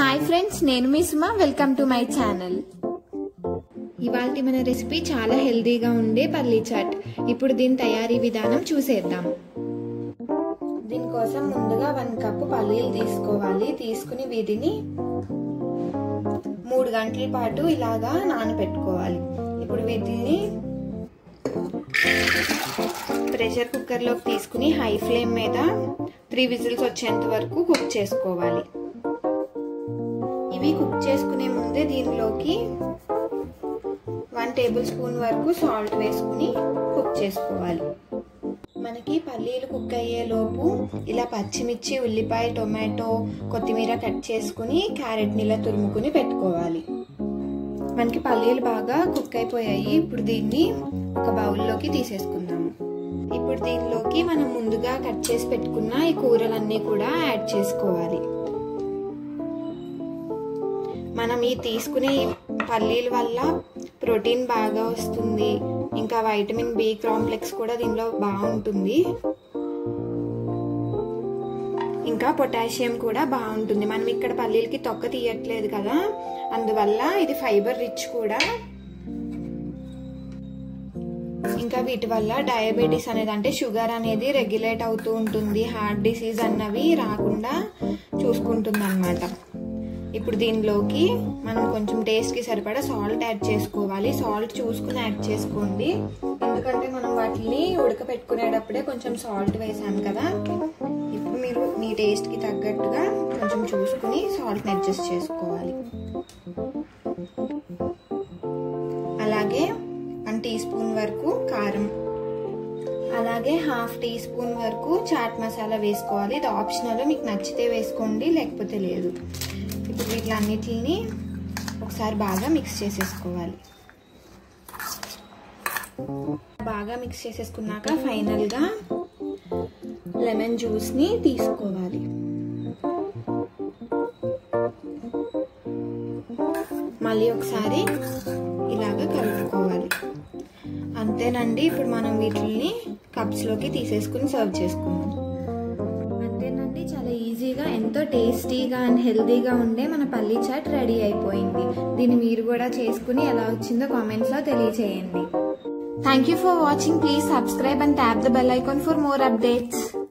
hi friends నేను మీ Suma welcome to my channel ఇవాళ మన రెసిపీ చాలా హెల్తీగా ఉండే పల్లీ చాట్ ఇప్పుడు దీని తయారీ విధానం చూసేద్దాం దీనికోసం ముందుగా వన్ కప్పు పల్లీలు తీసుకోవాలి తీసుకుని వీటిని మూడు గంటల పాటు ఇలాగా నానబెట్టుకోవాలి ఇప్పుడు వీటిని ప్రెషర్ కుక్కర్లోకి తీసుకుని హై ఫ్లేమ్ మీద త్రీ విజిల్స్ వచ్చేంత వరకు కుక్ చేసుకోవాలి ఇవి కుక్ చేసుకునే ముందే దీనిలోకి వన్ టేబుల్ స్పూన్ వరకు సాల్ట్ వేసుకుని కుక్ చేసుకోవాలి మనకి పల్లీలు కుక్ అయ్యే లోపు ఇలా పచ్చిమిర్చి ఉల్లిపాయ టొమాటో కొత్తిమీర కట్ చేసుకుని క్యారెట్ని ఇలా తురుముకుని పెట్టుకోవాలి మనకి పల్లీలు బాగా కుక్ అయిపోయాయి ఇప్పుడు దీన్ని ఒక బౌల్లోకి తీసేసుకుందాము ఇప్పుడు దీనిలోకి మనం ముందుగా కట్ చేసి పెట్టుకున్న ఈ కూరలన్నీ కూడా యాడ్ చేసుకోవాలి మనం ఈ తీసుకునే పల్లీల వల్ల ప్రోటీన్ బాగా వస్తుంది ఇంకా వైటమిన్ బి కాంప్లెక్స్ కూడా దీనిలో బాగుంటుంది ఇంకా పొటాషియం కూడా బాగుంటుంది మనం ఇక్కడ పల్లీలకి తొక్క తీయట్లేదు కదా అందువల్ల ఇది ఫైబర్ రిచ్ కూడా ఇంకా వీటి వల్ల డయాబెటీస్ అనేది అంటే షుగర్ అనేది రెగ్యులేట్ అవుతూ ఉంటుంది హార్ట్ డిసీజ్ అన్నవి రాకుండా చూసుకుంటుంది అనమాట ఇప్పుడు దీనిలోకి మనం కొంచెం టేస్ట్కి సరిపడా సాల్ట్ యాడ్ చేసుకోవాలి సాల్ట్ చూసుకుని యాడ్ చేసుకోండి ఎందుకంటే మనం వాటిని ఉడకపెట్టుకునేటప్పుడే కొంచెం సాల్ట్ వేసాం కదా ఇప్పుడు మీరు మీ టేస్ట్కి తగ్గట్టుగా కొంచెం చూసుకుని సాల్ట్ని అడ్జస్ట్ చేసుకోవాలి అలాగే వన్ టీ స్పూన్ వరకు కారం అలాగే హాఫ్ టీ స్పూన్ వరకు చాట్ మసాలా వేసుకోవాలి ఇది ఆప్షనల్ మీకు నచ్చితే వేసుకోండి లేకపోతే లేదు ఇప్పుడు వీటిలన్నిటిని ఒకసారి బాగా మిక్స్ చేసేసుకోవాలి బాగా మిక్స్ చేసేసుకున్నాక ఫైనల్గా లెమన్ జ్యూస్ని తీసుకోవాలి మళ్ళీ ఒకసారి ఇలాగ కలుపుకోవాలి అంతేనండి ఇప్పుడు మనం వీటిని కప్స్లోకి తీసేసుకుని సర్వ్ చేసుకున్నాం అంతేనండి చాలా ఈజీగా ఎంతో టేస్టీగా అండ్ హెల్తీగా ఉండే మన పల్లీ చాట్ రెడీ అయిపోయింది దీన్ని మీరు కూడా చేసుకుని ఎలా వచ్చిందో కామెంట్స్లో తెలియచేయండి thank you for watching please subscribe and tap the bell icon for more updates